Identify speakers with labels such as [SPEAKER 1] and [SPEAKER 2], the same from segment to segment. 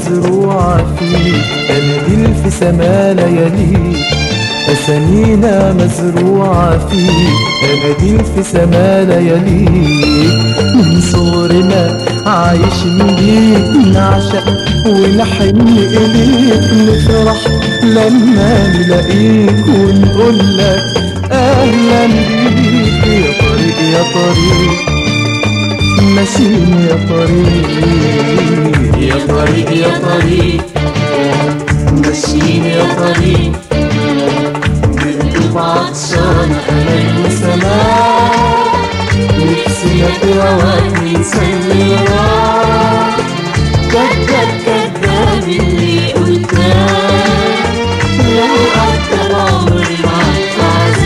[SPEAKER 1] مزروعة فيك أناديل في سما لياليك أسامينا مزروعة فيك أناديل في سما لياليك من صغرنا عايشين بيك نعشق ونحن إليك نفرح لما نلاقيك ونقول لك أهلا بيك يا طريق يا طريق ماشيين يا طريق
[SPEAKER 2] يا طريق يا طريق ماشيين يا طريق بقلوب عطشانة أمل وسماء نفسنا في هواك نسلي راح كذاب كذاب اللي قلتاه لو قضى العمر معاك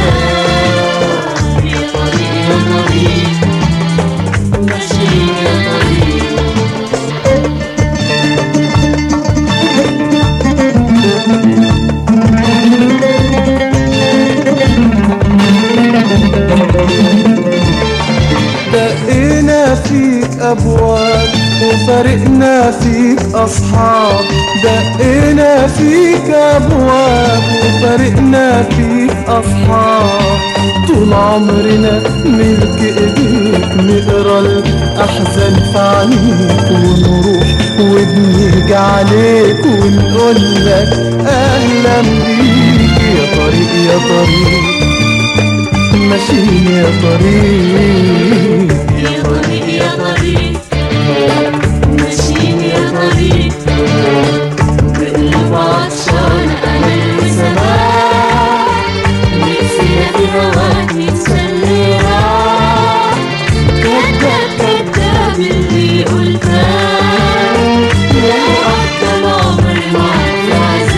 [SPEAKER 2] عذاب يا طريق يا طريق ماشيين يا طريق
[SPEAKER 1] دقينا فيك أبواب وفرقنا فيك أصحاب دقينا فيك أبواب وفرقنا فيك أصحاب طول عمرنا ملك إيديك نقرا الأحزان في عينيك ونروح وبنيجي عليك ونقول لك أهلا بيك يا طريق يا طريق ماشيين يا طريق
[SPEAKER 2] يا طريق يا طريق ماشيين يا طريق بقلب عطشان أمل وسماء نفسنا في هواك نتسلي راح كذاب كذاب اللي قلتاه لو قضى العمر معاك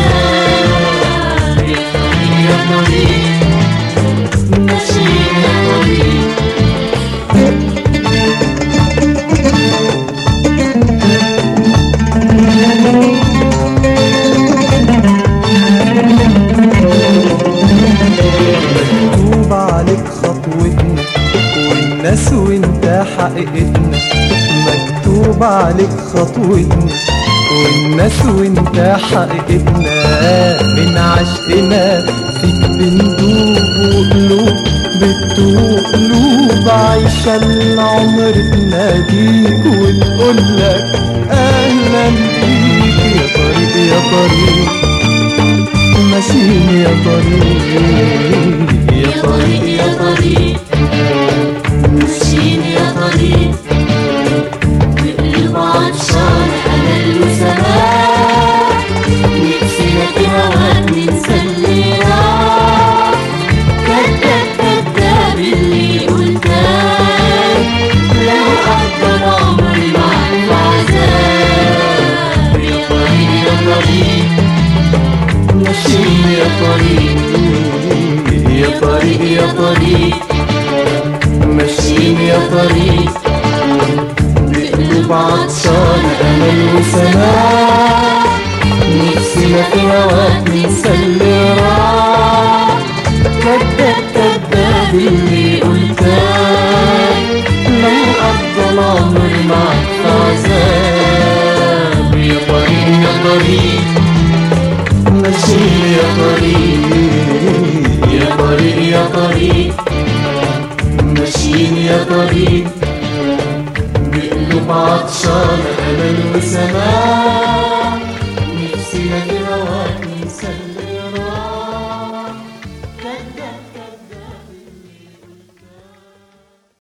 [SPEAKER 2] عذاب يا طريق يا طريق ماشيين يا طريق
[SPEAKER 1] مكتوب عليك خطوتنا والناس وانت حقيقتنا مكتوب عليك خطوتنا والناس وانت حقيقتنا من عشقنا فيك بندوب وقلوب بتدوب قلوب عايشة العمر تناديك ونقول لك أهلا بيك يا طريق يا طريق ماشيين يا طريق
[SPEAKER 2] يا طريق يا طريق ماشيين يا طريق بقلب عطشان أمل وسماء نفسنا في هواك نتسلي راح كذاب كذاب اللي قلتاه لو قضى العمر معاك عذاب يا طريق يا طريق ماشيين يا طريق يا طريق يا طريق ماشيين يا طريق بقلب عطشان أمل وسماء نفسنا في هواك نتسلي راح كذاب كذاب اللي قلتاه لو قضى العمر معاك عذاب يا طريق يا طريق ماشيين يا طريق يا طريق يا طريق ماشيين يا طريق بقلوب عطشان أمل وسماء